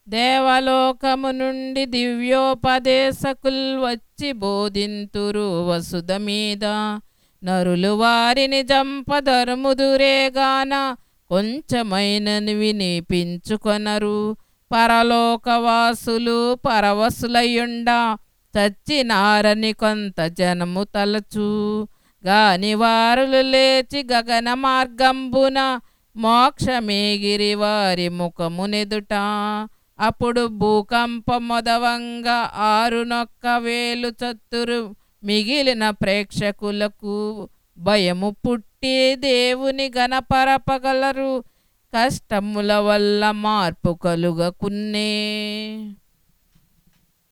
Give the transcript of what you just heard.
దేవలోకము నుండి దివ్యోపదేశకుల్ వచ్చి బోధింతురు వసుధ మీద నరులు వారిని జంపదరుముదురేగాన కొంచెమైనని వినిపించుకొనరు పరలోకవాసులు పరవశులయుండ చచ్చినారని కొంత జనము తలచు గాని వారులు లేచి గగన మార్గంబున మోక్షమేగిరి వారి ముఖమునెదుట అప్పుడు భూకంప మొదవంగా ఆరు నొక్క వేలు చత్తురు మిగిలిన ప్రేక్షకులకు భయము పుట్టి దేవుని గణపరపగలరు కష్టముల వల్ల మార్పు కలుగకున్నే